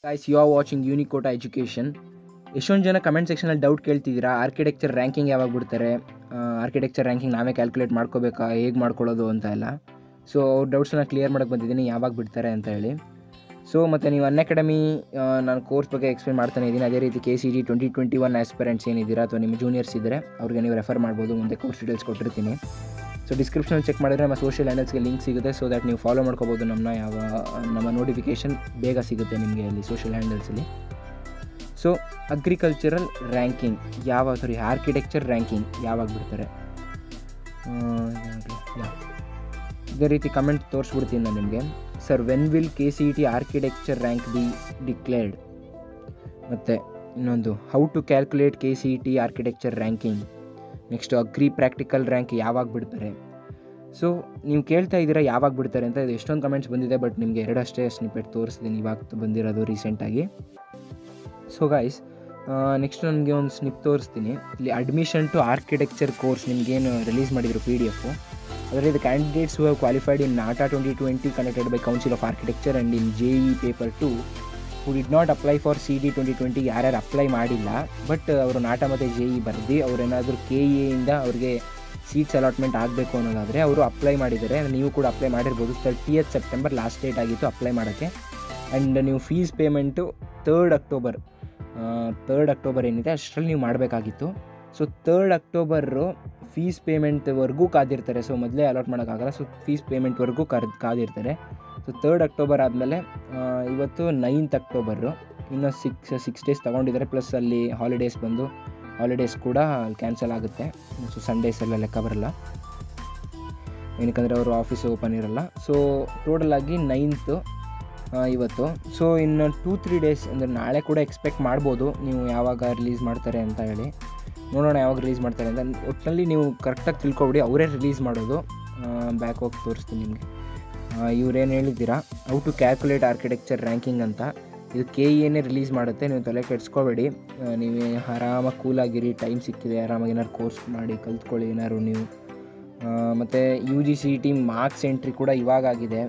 Guys you are watching ಯೂನಿಕೋಟ education ಎಷ್ಟೊಂದು ಜನ ಕಮೆಂಟ್ ಸೆಕ್ಷನಲ್ಲಿ ಡೌಟ್ ಕೇಳ್ತಿದ್ದೀರಾ ಆರ್ಕಿಟೆಕ್ಚರ್ ರ್ಯಾಂಕಿಂಗ್ ಯಾವಾಗ ಬಿಡ್ತಾರೆ ಆರ್ಕಿಟೆಕ್ಚರ್ ರ್ಯಾಂಕಿಂಗ್ ನಾವೇ ಕ್ಯಾಲ್ಕುಲೇಟ್ ಮಾಡ್ಕೋಬೇಕಾ ಹೇಗೆ ಮಾಡ್ಕೊಳ್ಳೋದು ಅಂತ ಎಲ್ಲ ಸೊ ಅವ್ರ ಡೌಟ್ಸನ್ನ ಕ್ಲಿಯರ್ ಮಾಡೋಕ್ಕೆ ಬಂದಿದ್ದೀನಿ ಯಾವಾಗ ಬಿಡ್ತಾರೆ ಅಂತ ಹೇಳಿ ಸೊ ಮತ್ತು ನೀವು ಅನ್ ಅಕಾಡೆಮಿ ನಾನು ಕೋರ್ಸ್ ಬಗ್ಗೆ ಎಕ್ಸ್ಪ್ಲೇನ್ ಮಾಡ್ತಾನೆ ಇದ್ದೀನಿ ಅದೇ ರೀತಿ K C G twenty twenty one aspirants ಏನಿದ್ದೀರಾ ಅಥವಾ ನಿಮ್ಮ ಜೂನಿಯರ್ಸ್ ಇದ್ದರೆ ಅವ್ರಿಗೆ ನೀವು ರೆಫರ್ ಮಾಡ್ಬೋದು ಮುಂದೆ ಕೋರ್ಸ್ ಡೀಟೇಲ್ಸ್ ಕೊಟ್ಟಿರ್ತೀನಿ ಸೊ ಡಿಸ್ಕ್ರಿಪ್ಷನಲ್ಲಿ ಚೆಕ್ ಮಾಡಿದ್ರೆ ನಮ್ಮ ಸೋಷಿಯಲ್ ಹ್ಯಾಂಡಲ್ಸ್ಗೆ ಲಿಂಕ್ ಸಿಗುತ್ತೆ ಸೊ ದ್ಯಾಟ್ ನೀವು ಫಾಲೋ ಮಾಡ್ಕೋಬೋದು ನಮ್ಮನ್ನ ಯಾವ ನಮ್ಮ ನೋಟಿಫಿಕೇಷನ್ ಬೇಗ ಸಿಗುತ್ತೆ ನಿಮಗೆ ಅಲ್ಲಿ ಸೋಷಿಯಲ್ ಹ್ಯಾಂಡಲ್ಸಲ್ಲಿ ಸೊ ಅಗ್ರಿಕಲ್ಚರಲ್ ರ್ಯಾಂಕಿಂಗ್ ಯಾವಾಗ ಸಾರಿ ಆರ್ಕಿಟೆಕ್ಚರ್ ರ್ಯಾಂಕಿಂಗ್ ಯಾವಾಗ ಬಿಡ್ತಾರೆ ಆ, ಇದಾಗ್ಲಿ, ಯಾ. ಇದೇ ರೀತಿ ಕಮೆಂಟ್ ತೋರಿಸ್ಬಿಡ್ತೀನಿ ನಾನು ನಿಮಗೆ sir when will K C E T architecture rank be declared ಮತ್ತು ಇನ್ನೊಂದು how to calculate K C E T architecture ranking next agri practical rank ಯಾವಾಗ ಬಿಡ್ತಾರೆ ಸೊ ನೀವು ಕೇಳ್ತಾ ಇದ್ದೀರಾ ಯಾವಾಗ ಬಿಡ್ತಾರೆ ಅಂತ ಇದು ಎಷ್ಟೊಂದು ಕಮೆಂಟ್ಸ್ ಬಂದಿದೆ ಬಟ್ ನಿಮಗೆ ಎರಡಷ್ಟೇ ಸ್ನಿಪೆಟ್ ತೋರಿಸ್ತೀನಿ ಇವಾಗ ಬಂದಿರೋದು ರೀಸೆಂಟಾಗಿ ಸೊ ಗಾಯ್ಸ್ ನೆಕ್ಸ್ಟ್ ನನಗೆ ಒಂದು ಸ್ನಿಪ್ ತೋರಿಸ್ತೀನಿ ಇಲ್ಲಿ ಅಡ್ಮಿಷನ್ ಟು ಆರ್ಕಿಟೆಕ್ಚರ್ ಕೋರ್ಸ್ ನಿಮಗೇನು ರಿಲೀಸ್ ಮಾಡಿದ್ರು ಪಿ ಡಿ ಎಫು ಅದರಲ್ಲಿ the candidates who have qualified in NATA twenty twenty conducted by council of architecture and in J E paper two who did not apply for C D twenty twenty ಯಾರ್ಯಾರು apply ಮಾಡಿಲ್ಲ but ಅವರು NATA ಮತ್ತು J E ಬರೆದು ಅವ್ರೇನಾದರೂ K E ಎಯಿಂದ ಅವ್ರಿಗೆ seats allotment ಆಗಬೇಕು ಅನ್ನೋದಾದರೆ ಅವರು apply ಮಾಡಿದ್ದಾರೆ ನೀವು ಕೂಡ ಅಪ್ಲೈ ಮಾಡಿರ್ಬೋದು ತರ್ಟಿಯತ್ ಸೆಪ್ಟೆಂಬರ್ ಲಾಸ್ಟ್ ಡೇಟ್ ಆಗಿತ್ತು ಅಪ್ಲೈ ಮಾಡೋಕ್ಕೆ ಆ್ಯಂಡ್ ನೀವು fees payment third October third October ಏನಿದೆ ಅಷ್ಟರಲ್ಲಿ ನೀವು ಮಾಡಬೇಕಾಗಿತ್ತು ಸೊ ತರ್ಡ್ ಅಕ್ಟೋಬರು ಫೀಸ್ ಪೇಮೆಂಟ್ವರೆಗೂ ಕಾದಿರ್ತಾರೆ ಸೊ ಮೊದಲೇ ಅಲಾಟ್ ಮಾಡೋಕ್ಕಾಗಲ್ಲ ಸೊ ಫೀಸ್ ಪೇಮೆಂಟ್ವರೆಗೂ ಕರ್ ಕಾದಿರ್ತಾರೆ ಸೊ ತರ್ಡ್ ಅಕ್ಟೋಬರ್ ಆದಮೇಲೆ ಇವತ್ತು ನೈನ್ತ್ ಅಕ್ಟೋಬರು ಇನ್ನು ಸಿಕ್ಸ್ ಸಿಕ್ಸ್ ಡೇಸ್ ತೊಗೊಂಡಿದ್ದಾರೆ ಪ್ಲಸ್ ಅಲ್ಲಿ ಹಾಲಿಡೇಸ್ ಬಂದು ಹಾಲಿಡೇಸ್ ಕೂಡ ಕ್ಯಾನ್ಸಲ್ ಆಗುತ್ತೆ ಸೊ ಸಂಡೇಸ್ ಎಲ್ಲ ಲೆಕ್ಕ ಬರಲ್ಲ ಏನಕ್ಕಂದರೆ ಅವರು ಆಫೀಸ್ ಓಪನ್ ಇರಲ್ಲ ಸೊ ಟೋಟಲ್ ಆಗಿ ನೈನ್ತು ಇವತ್ತು ಸೊ ಇನ್ನು ಟೂ ತ್ರೀ ಡೇಸ್ ಅಂದರೆ ನಾಳೆ ಕೂಡ ಎಕ್ಸ್ಪೆಕ್ಟ್ ಮಾಡ್ಬೋದು ನೀವು ಯಾವಾಗ ರಿಲೀಸ್ ಮಾಡ್ತಾರೆ ಅಂತ ಹೇಳಿ ನೋಡೋಣ ಯಾವಾಗ ರಿಲೀಸ್ ಮಾಡ್ತಾರೆ ಅಂತ ಒಟ್ಟಿನಲ್ಲಿ ನೀವು ಕರೆಕ್ಟಾಗಿ ತಿಳ್ಕೊಬಿಡಿ ಅವರೇ ರಿಲೀಸ್ ಮಾಡೋದು ಬ್ಯಾಕ್ ಹೋಗಿ ತೋರಿಸ್ತೀನಿ ನಿಮಗೆ ಇವ್ರೇನು ಹೇಳಿದ್ದೀರಾ ಔ ಟು ಕ್ಯಾಲ್ಕುಲೇಟ್ ಆರ್ಕಿಟೆಕ್ಚರ್ ರ್ಯಾಂಕಿಂಗ್ ಅಂತ ಇದು ಕೆ ಇನೇ ರಿಲೀಸ್ ಮಾಡುತ್ತೆ ನೀವು ತಲೆ ಕೆಡಿಸ್ಕೋಬೇಡಿ ನೀವು ಆರಾಮಾಗಿ ಕೂಲಾಗಿರಿ ಟೈಮ್ ಸಿಕ್ಕಿದೆ ಆರಾಮಾಗಿ ಏನಾದ್ರು ಕೋರ್ಸ್ ಮಾಡಿ ಕಲ್ತ್ಕೊಳ್ಳಿ ಏನಾದ್ರು ನೀವು ಮತ್ತು U G C T marks entry ಕೂಡ ಇವಾಗ ಆಗಿದೆ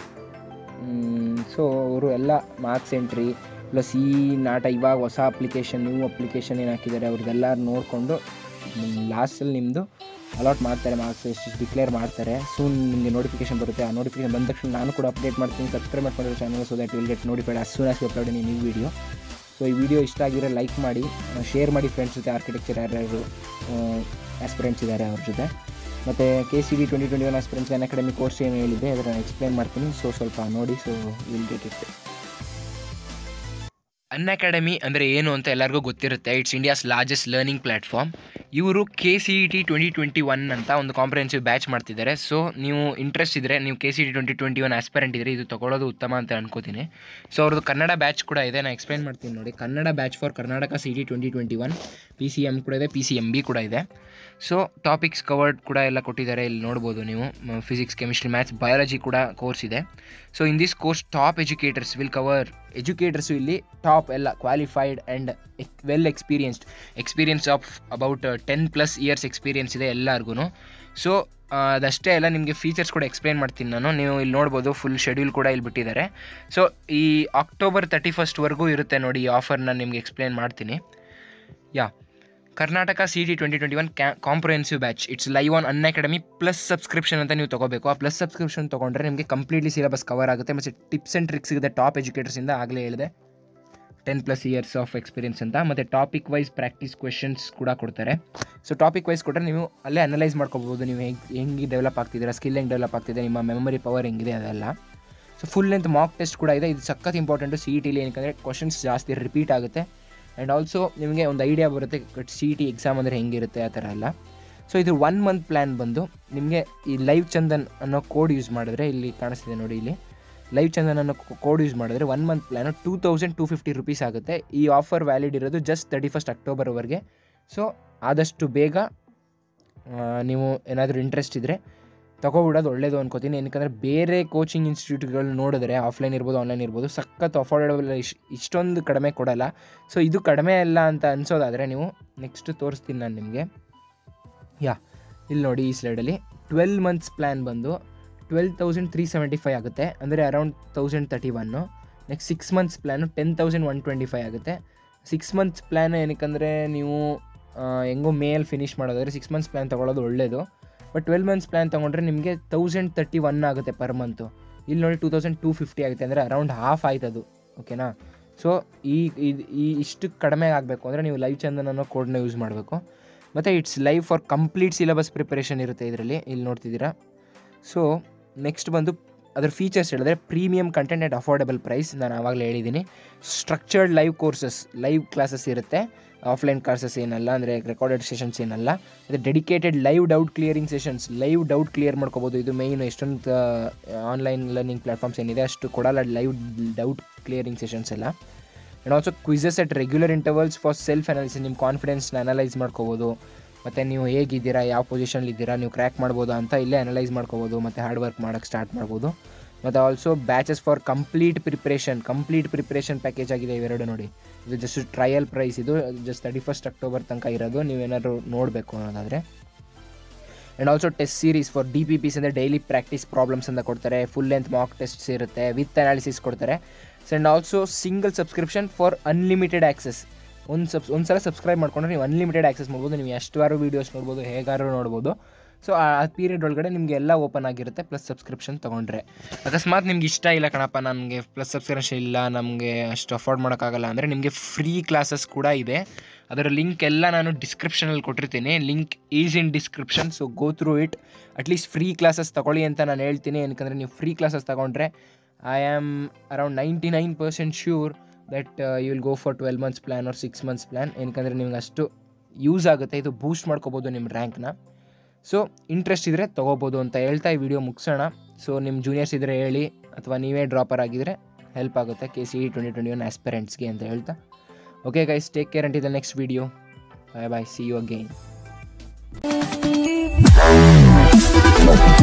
ಸೊ ಅವರು ಎಲ್ಲ ಮಾರ್ಕ್ಸ್ ಎಂಟ್ರಿ ಪ್ಲಸ್ ಈ ನಾಟ ಇವಾಗ ಹೊಸ ಅಪ್ಲಿಕೇಶನ್ ನ್ಯೂ ಅಪ್ಲಿಕೇಶನ್ ಏನು ಹಾಕಿದ್ದಾರೆ ಅವ್ರದ್ದೆಲ್ಲ ನೋಡಿಕೊಂಡು ಲಾಸ್ಟಲ್ಲಿ ನಿಮ್ಮದು ಅಲಾಟ್ ಮಾಡ್ತಾರೆ ಮಾರ್ಕ್ಸ್ ಎಷ್ಟು ಡಿಕ್ಲೇರ್ ಮಾಡ್ತಾರೆ ಸೂನ್ ನಿಮಗೆ ನೋಟಿಫಿಕೇಶನ್ ಬರುತ್ತೆ ಆ ನೋಟಿಫಿಕೇಶನ್ ಬಂದ ತಕ್ಷಣ ನಾನು ಕೂಡ ಅಪ್ಡೇಟ್ ಮಾಡ್ತೀನಿ ಸಬ್ಸ್ಕ್ರೈಬ್ ಮಾಡ್ಕೊಂಡಿರೋ channel so that will get notified as soon as upload in new video so ಈ ವಿಡಿಯೋ ಇಷ್ಟ ಆಗಿರೋ ಲೈಕ್ ಮಾಡಿ ಶೇರ್ ಮಾಡಿ ಫ್ರೆಂಡ್ಸ್ ಜೊತೆ ಆರ್ಕಿಟೆಕ್ಚರ್ ಯಾರ್ಯಾರು ಆಸ್ಪಿರೆಂಟ್ಸ್ ಇದ್ದಾರೆ ಅವ್ರ ಜೊತೆ ಮತ್ತು K C D twenty twenty one aspirants Unacademy course ಏನು ಹೇಳಿದೆ ಅದನ್ನು ಎಕ್ಸ್ಪ್ಲೇನ್ ಮಾಡ್ತೀನಿ ಸೊ ಸ್ವಲ್ಪ ನೋಡಿ so will get it Unacademy ಅಂದರೆ ಏನು ಅಂತ ಎಲ್ಲರಿಗೂ ಗೊತ್ತಿರುತ್ತೆ it's India's largest learning platform ಇವರು K C E T twenty twenty one ಅಂತ ಒಂದು ಕಾಂಪ್ರಹೆನ್ಸಿವ್ ಬ್ಯಾಚ್ ಮಾಡ್ತಿದ್ದಾರೆ ಸೊ ನೀವು ಇಂಟ್ರೆಸ್ಟ್ ಇದ್ದರೆ ನೀವು K C T twenty twenty one aspirant ಇದ್ದರೆ ಇದು ತೊಗೊಳ್ಳೋದು ಉತ್ತಮ ಅಂತ ಅನ್ಕೋತೀನಿ ಸೊ ಅವ್ರದ್ದು ಕನ್ನಡ ಬ್ಯಾಚ್ ಕೂಡ ಇದೆ ನಾನು ಎಕ್ಸ್ಪ್ಲೈನ್ ಮಾಡ್ತೀನಿ ನೋಡಿ Kannada batch for Karnataka C T twenty twenty one P C M ಕೂಡ ಇದೆ ಪಿ ಸಿ ಎಮ್ ಬಿ ಕೂಡ ಇದೆ ಸೊ ಟಾಪಿಕ್ಸ್ ಕವರ್ಡ್ ಕೂಡ ಎಲ್ಲ ಕೊಟ್ಟಿದ್ದಾರೆ ಇಲ್ಲಿ ನೋಡ್ಬೋದು ನೀವು ಫಿಸಿಕ್ಸ್ ಕೆಮಿಸ್ಟ್ರಿ ಮ್ಯಾಥ್ಸ್ ಬಯಾಲಜಿ ಕೂಡ ಕೋರ್ಸ್ ಇದೆ so in this course top educators will cover educators ಇಲ್ಲಿ ಟಾಪ್ ಎಲ್ಲ qualified and well experienced experience of about ten plus years experience ಇದೆ ಎಲ್ಲರಿಗೂ ಸೊ ಅದಷ್ಟೇ ಅಲ್ಲ ನಿಮಗೆ ಫೀಚರ್ಸ್ ಕೂಡ ಎಕ್ಸ್ಪ್ಲೈನ್ ಮಾಡ್ತೀನಿ ನಾನು ನೀವು ಇಲ್ಲಿ ನೋಡ್ಬೋದು ಫುಲ್ ಶೆಡ್ಯೂಲ್ ಕೂಡ ಇಲ್ಲಿ ಬಿಟ್ಟಿದ್ದಾರೆ ಸೊ ಈ ಅಕ್ಟೋಬರ್ ತರ್ಟಿ ಫಸ್ಟ್ವರೆಗೂ ಇರುತ್ತೆ ನೋಡಿ ಈ ಆಫರ್ನ ನಿಮಗೆ ಎಕ್ಸ್ಪ್ಲೈನ್ ಮಾಡ್ತೀನಿ yeah Karnataka C T twenty twenty one ಕ್ಯಾ comprehensive batch it's live on Unacademy plus subscription ಅಂತ ನೀವು ತೊಗೋಬೇಕು ಆ ಪ್ಲಸ್ ಸಬ್ಸ್ಕ್ರಿಪ್ಷನ್ ತೊಗೊಂಡ್ರೆ ನಿಮಗೆ ಕಂಪ್ಲೀಟ್ಲಿ ಸಿಲೆಬಸ್ ಕವರ್ ಆಗುತ್ತೆ ಮತ್ತು ಟಿಪ್ಸ್ ಆ್ಯಂಡ್ ಟ್ರಿಕ್ಸ್ ಸಿಗುತ್ತೆ ಟಾಪ್ ಎಜುಕೇಟರ್ಸಿಂದ ಆಗಲೇ ಹೇಳಿದೆ ten plus years of experience ಅಂತ ಮತ್ತು ಟಾಪಿಕ್ ವೈಸ್ ಪ್ರಾಕ್ಟೀಸ್ ಕ್ವೆಶನ್ಸ್ ಕೂಡ ಕೊಡ್ತಾರೆ ಸೊ ಟಾಪಿಕ್ ವೈಸ್ ಕೊಟ್ಟರೆ ನೀವು ಅಲ್ಲೇ ಅನಲೈಸ್ ಮಾಡ್ಕೋಬೋದು ನೀವು ಹೆಂಗೆ ಹೆಂಗೆ ಡೆವಲಪ್ ಆಗ್ತಿದ್ದೀರಾ ಸ್ಕಿಲ್ ಹೆಂಗೆ ಡೆವಲಪ್ ಆಗ್ತಿದೆ ನಿಮ್ಮ ಮೆಮೊರಿ ಪವರ್ ಹೆಂಗಿದೆ ಅದೆಲ್ಲ so full length mock test ಕೂಡ ಇದೆ ಇದು ಸಖತ್ ಇಂಪಾರ್ಟೆಂಟು ಸಿ ಇ ಟಿಲಿ ಏನಕ್ಕೆ ಕ್ವಶನ್ಸ್ ಜಾಸ್ತಿ ರಿಪೀಟ್ ಆಗುತ್ತೆ ಆ್ಯಂಡ್ ಆಲ್ಸೋ ನಿಮಗೆ ಒಂದು ಐಡಿಯಾ ಬರುತ್ತೆ ಸಿ ಇ ಟಿ ಎಕ್ಸಾಮ್ ಅಂದರೆ ಹೆಂಗಿರುತ್ತೆ ಆ ಥರ ಎಲ್ಲ ಸೊ ಇದು ಒನ್ ಮಂತ್ ಪ್ಲ್ಯಾನ್ ಬಂದು ನಿಮಗೆ ಈ ಲೈವ್ ಚಂದನ್ ಅನ್ನೋ ಕೋಡ್ ಯೂಸ್ ಮಾಡಿದ್ರೆ ಇಲ್ಲಿ ಕಾಣಿಸ್ತಿದೆ ನೋಡಿ ಇಲ್ಲಿ ಲೈವ್ ಚಂದನ್ ಅನ್ನೋ ಕೋಡ್ ಯೂಸ್ ಮಾಡಿದ್ರೆ one month plan two thousand two fifty rupees ಆಗುತ್ತೆ ಈ ಆಫರ್ ವ್ಯಾಲಿಡ್ ಇರೋದು ಜಸ್ಟ್ ತರ್ಟಿ ಫಸ್ಟ್ ಅಕ್ಟೋಬರ್ವರೆಗೆ ಸೊ ಆದಷ್ಟು ಬೇಗ ನೀವು ಏನಾದರೂ ಇಂಟ್ರೆಸ್ಟ್ ಇದ್ದರೆ ತೊಗೊಬಿಡೋದು ಒಳ್ಳೇದು ಅನ್ಕೋತೀನಿ ಏನಕ್ಕಂದರೆ ಬೇರೆ ಕೋಚಿಂಗ್ ಇನ್ಸ್ಟಿಟ್ಯೂಟ್ಗಳು ನೋಡಿದ್ರೆ ಆಫ್ಲೈನ್ ಇರ್ಬೋದು ಆನ್ಲೈನ್ ಇರ್ಬೋದು ಸಖತ್ ಅಫೋರ್ಡಬಲ್ ಇಶ್ ಇಷ್ಟೊಂದು ಕಡಿಮೆ ಕೊಡಲ್ಲ ಸೊ ಇದು ಕಡಿಮೆ ಅಲ್ಲ ಅಂತ ಅನ್ಸೋದಾದರೆ ನೀವು ನೆಕ್ಸ್ಟ್ ತೋರಿಸ್ತೀನಿ ನಾನು ನಿಮಗೆ ಯಾ ಇಲ್ಲಿ ನೋಡಿ ಈ ಸ್ಲೈಡಲ್ಲಿ ಟ್ವೆಲ್ ಮಂತ್ಸ್ ಪ್ಲ್ಯಾನ್ ಬಂದು twelve thousand three seventy five ಆಗುತ್ತೆ ಅಂದರೆ around thousand thirty one next six months plan ten thousand one twenty five ಆಗುತ್ತೆ ಸಿಕ್ಸ್ ಮಂತ್ಸ್ ಪ್ಲ್ಯಾನ್ ಏನಕ್ಕಂದರೆ ನೀವು ಆ, ಹೆಂಗೋ ಮೇಲ್ ಫಿನಿಷ್ ಮಾಡೋದಾದ್ರೆ ಸಿಕ್ಸ್ ಮಂತ್ಸ್ ಪ್ಲ್ಯಾನ್ ತೊಗೊಳೋದು ಒಳ್ಳೆಯದು ಬಟ್ ಟ್ವೆಲ್ ಮಂತ್ಸ್ ಪ್ಲ್ಯಾನ್ ತೊಗೊಂಡ್ರೆ ನಿಮಗೆ ತೌಸಂಡ್ ತರ್ಟಿ ಒನ್ ಆಗುತ್ತೆ ಪರ್ ಮಂತು ಇಲ್ಲಿ ನೋಡಿ ಟೂ ತೌಸಂಡ್ ಟೂ ಫಿಫ್ಟಿ ಆಗುತ್ತೆ ಅಂದರೆ ಅರೌಂಡ್ ಹಾಫ್ ಆಯ್ತು ಅದು ಓಕೆನಾ ಸೊ ಈ ಇದು ಈ ಇಷ್ಟು ಕಡಿಮೆ ಆಗಬೇಕು ಅಂದರೆ ನೀವು ಲೈವ್ ಚಂದನ್ ಅನ್ನೋ ಕೋಡ್ನ ಯೂಸ್ ಮಾಡಬೇಕು ಮತ್ತು it's live for complete syllabus preparation ಇರುತ್ತೆ ಇದರಲ್ಲಿ ಇಲ್ಲಿ ನೋಡ್ತಿದ್ದೀರಾ ಸೊ ನೆಕ್ಸ್ಟ್ ಬಂದು ಅದ್ರ ಫೀಚರ್ಸ್ ಹೇಳಿದ್ರೆ premium content at affordable price ನಾನು ಆವಾಗಲೇ ಹೇಳಿದ್ದೀನಿ structured live courses live classes ಇರುತ್ತೆ ಆಫ್ಲೈನ್ ಕ್ಲಾಸಸ್ ಏನಲ್ಲ ಅಂದರೆ ರೆಕಾರ್ಡೆಡ್ ಸೆಷನ್ಸ್ ಏನಲ್ಲ ಇದು dedicated live doubt clearing sessions live doubt clear ಮಾಡ್ಕೋಬೋದು ಇದು ಮೇಯ್ನ್ ಎಷ್ಟೊಂದು ಆನ್ಲೈನ್ ಲರ್ನಿಂಗ್ ಪ್ಲಾಟ್ಫಾರ್ಮ್ಸ್ ಏನಿದೆ ಅಷ್ಟು ಕೊಡಲ್ಲ ಲೈವ್ ಡೌಟ್ ಕ್ಲಿಯರಿಂಗ್ ಸೆಷನ್ಸ್ ಎಲ್ಲ and also quizzes at regular intervals for self analysis ನಿಮ್ಮ ಕಾನ್ಫಿಡೆನ್ಸ್ನ ಅನಲೈಸ್ ಮಾಡ್ಕೋಬೋದು ಮತ್ತು ನೀವು ಹೇಗಿದ್ದೀರಾ ಯಾವ ಪೊಸಿಷನ್ಲಿದ್ದೀರಾ ನೀವು ಕ್ರ್ಯಾಕ್ ಮಾಡ್ಬೋದಾ ಅಂತ ಇಲ್ಲೇ ಅನಲೈಸ್ ಮಾಡ್ಕೋಬೋದು ಮತ್ತು ಹಾರ್ಡ್ ವರ್ಕ್ ಮಾಡೋಕ್ಕೆ ಸ್ಟಾರ್ಟ್ ಮಾಡ್ಬೋದು ಮತ್ತು also batches for complete preparation complete preparation package ಆಗಿದೆ ಇವೆರಡು ನೋಡಿ ಇದು ಜಸ್ಟ್ ಟ್ರಯಲ್ ಪ್ರೈಸ್ ಇದು ಜಸ್ಟ್ ತರ್ಟಿ ಫಸ್ಟ್ ಅಕ್ಟೋಬರ್ ತನಕ ಇರೋದು ನೀವೇನಾದ್ರು ನೋಡಬೇಕು ಅನ್ನೋದಾದರೆ and also test series for D P Ps ಅಂದರೆ ಡೈಲಿ ಪ್ರಾಕ್ಟೀಸ್ ಪ್ರಾಬ್ಲಮ್ಸ್ ಅಂತ ಕೊಡ್ತಾರೆ ಫುಲ್ ಲೆಂತ್ ಮಾಕ್ ಟೆಸ್ಟ್ಸ್ ಇರುತ್ತೆ ವಿತ್ ಅನಾಲಿಸಿಸ್ ಕೊಡ್ತಾರೆ and also single subscription for unlimited access ಒಂದು ಸಬ್ಸ್ ಒಂದು ಸಲ ಸಬ್ಸ್ಕ್ರೈಬ್ ಮಾಡ್ಕೊಂಡ್ರೆ ನೀವು ಅನ್ಲಿಮಿಟೆಡ್ ಆ್ಯಕ್ಸಸ್ ಮಾಡ್ಬೋದು ನೀವು ಎಷ್ಟುವಾರು ವೀಡಿಯೋಸ್ ನೋಡ್ಬೋದು ಹೇಗಾರು ನೋಡ್ಬೋದು ಸೊ ಆ ಪೀರಿಯಡ್ ಒಳಗಡೆ ನಿಮಗೆ ಎಲ್ಲ ಓಪನ್ ಆಗಿರುತ್ತೆ ಪ್ಲಸ್ ಸಬ್ಸ್ಕ್ರಿಪ್ಷನ್ ತೊಗೊಂಡ್ರೆ ಅಕಸ್ಮಾತ್ ನಿಮ್ಗೆ ಇಷ್ಟ ಇಲ್ಲ ಕಣಪ್ಪ ನನಗೆ ಪ್ಲಸ್ ಸಬ್ಸ್ಕ್ರಿಪ್ಷನ್ ಇಲ್ಲ ನಮಗೆ ಅಷ್ಟು ಅಫೋರ್ಡ್ ಮಾಡೋಕ್ಕಾಗಲ್ಲ ಅಂದರೆ ನಿಮಗೆ ಫ್ರೀ ಕ್ಲಾಸಸ್ ಕೂಡ ಇದೆ ಅದರ ಲಿಂಕ್ ಎಲ್ಲ ನಾನು ಡಿಸ್ಕ್ರಿಪ್ಷನಲ್ಲಿ ಕೊಟ್ಟಿರ್ತೀನಿ link is in description so go through it at least free classes ತಗೊಳ್ಳಿ ಅಂತ ನಾನು ಹೇಳ್ತೀನಿ ಏನಕ್ಕಂದರೆ ನೀವು ಫ್ರೀ ಕ್ಲಾಸಸ್ ತಗೊಂಡ್ರೆ I am around ninety nine percent sure that you will go for twelve months plan or six months plan ಏನಕ್ಕಂದರೆ ನಿಮ್ಗೆ ಅಷ್ಟು ಯೂಸ್ ಆಗುತ್ತೆ ಇದು ಬೂಸ್ಟ್ ಮಾಡ್ಕೋಬೋದು ನಿಮ್ಮ ರ್ಯಾಂಕ್ನ ಸೊ ಇಂಟ್ರೆಸ್ಟ್ ಇದ್ದರೆ ತೊಗೋಬೋದು ಅಂತ ಹೇಳ್ತಾ ಈ ವಿಡಿಯೋ ಮುಗಿಸೋಣ ಸೊ ನಿಮ್ಮ ಜೂನಿಯರ್ಸ್ ಇದ್ದರೆ ಹೇಳಿ ಅಥವಾ ನೀವೇ ಡ್ರಾಪರ್ ಆಗಿದ್ದರೆ ಹೆಲ್ಪ್ ಆಗುತ್ತೆ K C twenty twenty one ಆಸ್ಪೆರೆಂಟ್ಸ್ಗೆ ಅಂತ ಹೇಳ್ತಾ ಓಕೆ ಗೈಸ್ ಟೇಕ್ ಕೇರ್ ಅಂಟಿದ next video bye bye see you again